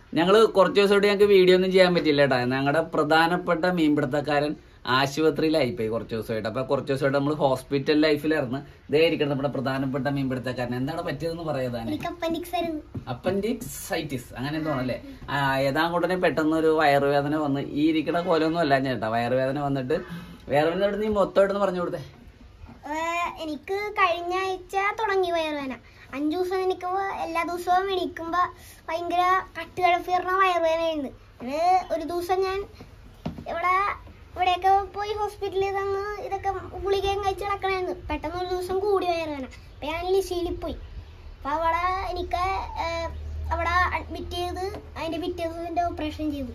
ഞങ്ങൾ കുറച്ച് ദിവസമായിട്ട് ഞങ്ങൾക്ക് വീഡിയോ ഒന്നും ചെയ്യാൻ പറ്റില്ല കേട്ടോ ഞങ്ങളുടെ പ്രധാനപ്പെട്ട മീൻപിടുത്തക്കാരൻ ആശുപത്രിയിലായിപ്പോയി കുറച്ച് ദിവസമായിട്ട് അപ്പൊ കുറച്ച് ദിവസമായിട്ട് നമ്മൾ ഹോസ്പിറ്റൽ ലൈഫിലായിരുന്നു ഇതേ ഇരിക്കണം നമ്മുടെ പ്രധാനപ്പെട്ട മീൻപിടുത്തക്കാരൻ എന്താണ് പറ്റിയതെന്ന് പറയാതാണ് എനിക്ക് അപ്പൻഡിക്സ് ആയിരുന്നു അപ്പൻഡിക്സൈറ്റിസ് അങ്ങനെ എന്തോ അല്ലേ ആ ഏതാങ്കൂട്ടനെ പെട്ടെന്ന് ഒരു വയറുവേദന വന്ന് ഈ ഇരിക്കണ കോലൊന്നും അല്ല ചേട്ടാ വയറുവേദന വന്നിട്ട് വയറുവേദന ഇവിടെ നീ മൊത്തമായിട്ടൊന്ന് പറഞ്ഞു കൊടുത്തേ ഏഹ് എനിക്ക് കഴിഞ്ഞ ആഴ്ച തുടങ്ങി വയറുവേദന അഞ്ചു ദിവസം എനിക്ക് എല്ലാ ദിവസവും എണീക്കുമ്പോ ഭയങ്കര കട്ടുകഴപ്പ് പറഞ്ഞ വയറുവേദനയുണ്ട് അത് ഒരു ദിവസം ഞാൻ ഇവിടെ ഇവിടെയൊക്കെ പോയി ഹോസ്പിറ്റലിൽ തന്ന് ഇതൊക്കെ ഗുളികയും കഴിച്ച് കിടക്കണായിരുന്നു പെട്ടെന്ന് ഒരു ദിവസം കൂടി വയറുവേദന അപ്പൊ ഞാൻ ലിസിയിൽ പോയി അപ്പൊ അവിടെ എനിക്ക് ഏഹ്, അവിടെ അഡ്മിറ്റ് ചെയ്ത് അതിന്റെ പിറ്റേ ദിവസം ഓപ്പറേഷൻ ചെയ്തു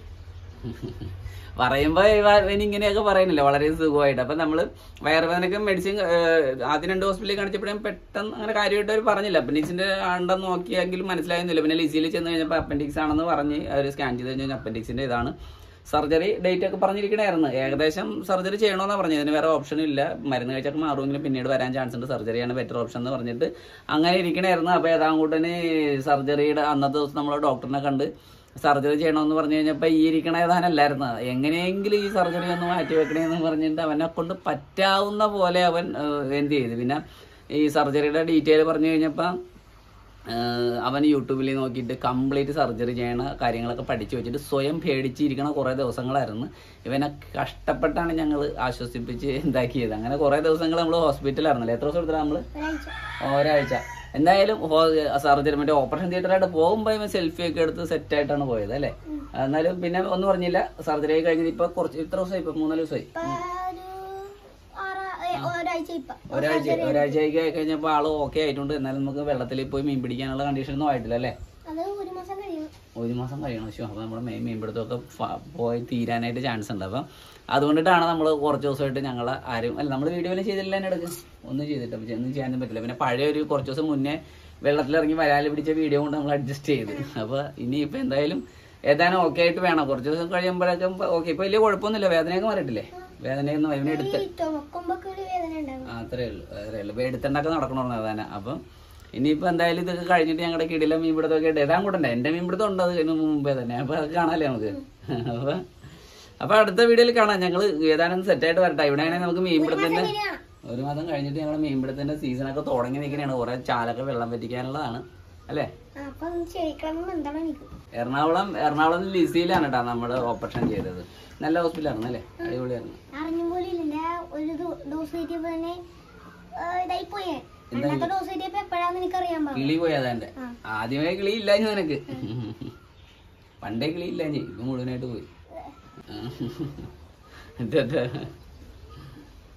പറയുമ്പോ ഇവൻ ഇങ്ങനെയൊക്കെ പറയുന്നില്ല വളരെ സുഖമായിട്ട് അപ്പൊ നമ്മള് വയറുവേദനക്ക് മെഡിസിൻ ആദ്യം രണ്ട് ഹോസ്പിറ്റലിൽ കാണിച്ചപ്പോഴും പെട്ടെന്ന് അങ്ങനെ കാര്യമായിട്ട് അവർ പറഞ്ഞില്ല അപ്പൻഡിക്സിന്റെ ആണ്ടെന്ന് നോക്കിയെങ്കിലും മനസ്സിലായിരുന്നില്ല പിന്നെ ലിസിയിൽ ചെന്ന് കഴിഞ്ഞപ്പോൾ അപ്പൻഡിക്സ് ആണെന്ന് പറഞ്ഞ് അവർ സ്കാൻ ചെയ്ത് കഴിഞ്ഞാൽ അപ്പൻഡിക്സിന്റെ ഇതാണ് സർജറി ഡേറ്റ് ഒക്കെ പറഞ്ഞിരിക്കണായിരുന്നു ഏകദേശം സർജറി ചെയ്യണമെന്നാണ് പറഞ്ഞത് ഇതിന് വേറെ ഓപ്ഷൻ ഇല്ല മരുന്ന് കഴിച്ചൊക്കെ മാറുമെങ്കിലും പിന്നീട് വരാൻ ചാൻസ് ഉണ്ട് സർജറിയാണ് ബെറ്റർ ഓപ്ഷൻ എന്ന് പറഞ്ഞിട്ട് അങ്ങനെ ഇരിക്കണായിരുന്നു അപ്പോൾ ഏതാങ്കൂട്ടന് സർജറിയുടെ അന്നത്തെ ദിവസം നമ്മൾ ഡോക്ടറിനെ കണ്ട് സർജറി ചെയ്യണമെന്ന് പറഞ്ഞു കഴിഞ്ഞപ്പോൾ ഈ ഇരിക്കണ ഏതാനല്ലായിരുന്നു എങ്ങനെയെങ്കിലും ഈ സർജറി ഒന്ന് മാറ്റി വെക്കണേന്ന് പറഞ്ഞിട്ട് അവനെ കൊണ്ട് പറ്റാവുന്ന പോലെ അവൻ ഏഹ്, എന്ത് ചെയ്തു പിന്നെ ഈ സർജറിയുടെ ഡീറ്റെയിൽ പറഞ്ഞു കഴിഞ്ഞപ്പോൾ ഏഹ് അവൻ യൂട്യൂബിൽ നോക്കിയിട്ട് കംപ്ലീറ്റ് സർജറി ചെയ്യണ കാര്യങ്ങളൊക്കെ പഠിച്ചു വെച്ചിട്ട് സ്വയം പേടിച്ചിരിക്കണ കുറേ ദിവസങ്ങളായിരുന്നു ഇവനെ കഷ്ടപ്പെട്ടാണ് ഞങ്ങൾ ആശ്വസിപ്പിച്ച് എന്താക്കിയത് അങ്ങനെ കുറേ ദിവസങ്ങൾ നമ്മൾ ഹോസ്പിറ്റലായിരുന്നല്ലോ എത്ര ദിവസം എടുത്തില്ല നമ്മൾ ഒരാഴ്ച ഒരാഴ്ച എന്തായാലും സർജറി മറ്റേ ഓപ്പറേഷൻ തിയേറ്ററായിട്ട് പോകുമ്പോൾ ഇവൻ സെൽഫി ഒക്കെ എടുത്ത് സെറ്റ് ആയിട്ടാണ് പോയത് അല്ലേ എന്നാലും പിന്നെ ഒന്നും പറഞ്ഞില്ല സർജറി കഴിഞ്ഞത് ഇപ്പൊ കുറച്ച് ഇത്ര ദിവസമായി ഇപ്പൊ മൂന്നാല് ദിവസമായി ഇപ്പൊ ഒരു ആറ് ഏ, ഒരാഴ്ച ഇപ്പൊ ഒരാഴ്ച ഒരാഴ്ചയ്ക്ക് കഴിഞ്ഞപ്പോൾ ആള് ഓക്കെ ആയിട്ടുണ്ട് എന്നാലും നമുക്ക് വെള്ളത്തിൽ പോയി മീൻ പിടിക്കാനുള്ള കണ്ടീഷൻ ഒന്നും ആയിട്ടില്ല അല്ലേ അത് ഒരു മാസം കഴിയും ഒരു മാസം കഴിയണം പക്ഷേ അപ്പോൾ നമ്മുടെ മെയിൻ മീൻപിടുത്തമൊക്കെ ഫ- പോയി തീരാനായിട്ട് ചാൻസ് ഉണ്ട് അപ്പം അതുകൊണ്ടിട്ടാണ് നമ്മൾ കുറച്ച് ദിവസമായിട്ട് ഞങ്ങൾ ആരും അല്ല നമ്മൾ വീഡിയോയിൽ ചെയ്തില്ല തന്നെ എടുക്കും ഒന്നും ചെയ്തിട്ട് അപ്പം ഒന്നും ചെയ്യാനും പറ്റില്ല പിന്നെ പഴയ ഒരു കുറച്ച് ദിവസം മുന്നേ വെള്ളത്തിലിറങ്ങി വരാല് പിടിച്ച വീഡിയോ കൊണ്ട് നമ്മൾ അഡ്ജസ്റ്റ് ചെയ്ത് അപ്പോൾ ഇനിയിപ്പോൾ എന്തായാലും ഏതാനും ഓക്കെ ആയിട്ട് വേണം കുറച്ച് ദിവസം കഴിയുമ്പോഴേക്കും ഓക്കെ ഇപ്പോൾ വലിയ കുഴപ്പമൊന്നുമില്ല വേദനയൊക്കെ മാറിയിട്ടില്ലേ വേദനയൊന്നും ഇവനെ എടുത്ത് ഈ ചുമക്കുമ്പൊക്കെ ഒരു വേദന ഉണ്ടാവും ആ, അത്രേ ഉള്ളൂ അത്രേ ഉള്ളൂ ഇപ്പൊ എടുത്തുണ്ടാക്കി നടക്കണമെന്ന് അതാണ് അപ്പം ഇനിയിപ്പോ എന്തായാലും ഇതൊക്കെ കഴിഞ്ഞിട്ട് ഞങ്ങളുടെ കിടില മീൻപിടുത്തമൊക്കെ ആയിട്ട് ഇടാൻ കൂടെ എന്റെ മീൻപിടുത്തം ഉണ്ട് അത് ഇതിന് മുമ്പേ തന്നെ അപ്പൊ അത് കാണാല്ലേ നമുക്ക് അപ്പൊ അപ്പൊ അടുത്ത വീഡിയോയിൽ കാണാം ഞങ്ങള് ഏതാനും സെറ്റ് ആയിട്ട് വരട്ടെ ഇവിടെയാണെങ്കിൽ നമുക്ക് മീൻപിടുത്തത്തിന്റെ ശരിയാണ് ഒരു മാസം കഴിഞ്ഞിട്ട് ഞങ്ങളുടെ മീൻപിടുത്തത്തിന്റെ സീസണൊക്കെ തുടങ്ങി നിൽക്കണയാണ് കുറെ ചാലൊക്കെ വെള്ളം പറ്റിക്കാനുള്ളതാണ് അല്ലേ ആ, അപ്പൊ ഒന്ന് ക്ഷമിക്കണം എന്താണ് എനിക്ക് എറണാകുളം എറണാകുളം ലിസിയിലാണ് കേട്ടോ നമ്മുടെ ഓപ്പറേഷൻ ചെയ്തത് നല്ല ഹോസ്പിറ്റലായിരുന്നു അല്ലേ അടിപൊളിയായിരുന്നു അറിഞ്ഞ പോലെ ഇല്ല ഒരു ദോ- ഡോസ് കയറ്റിയപ്പോ തന്നെ ആ, ഇതായി പോയേ രണ്ടാമത്തെ ഡോസ് കയറ്റിയപ്പോ എപ്പോഴാന്ന് എനിക്ക് അറിയാൻ പാടില്ല കിളി പോയതാ എന്റെ ആ. ആദ്യമേ കിളി ഇല്ലാഞ്ഞു നിനക്ക് പണ്ടേ കിളി ഇല്ലാഞ്ഞു ഇപ്പൊ മുഴുവനായിട്ട് പോയി ആ. ഇത് ഇത്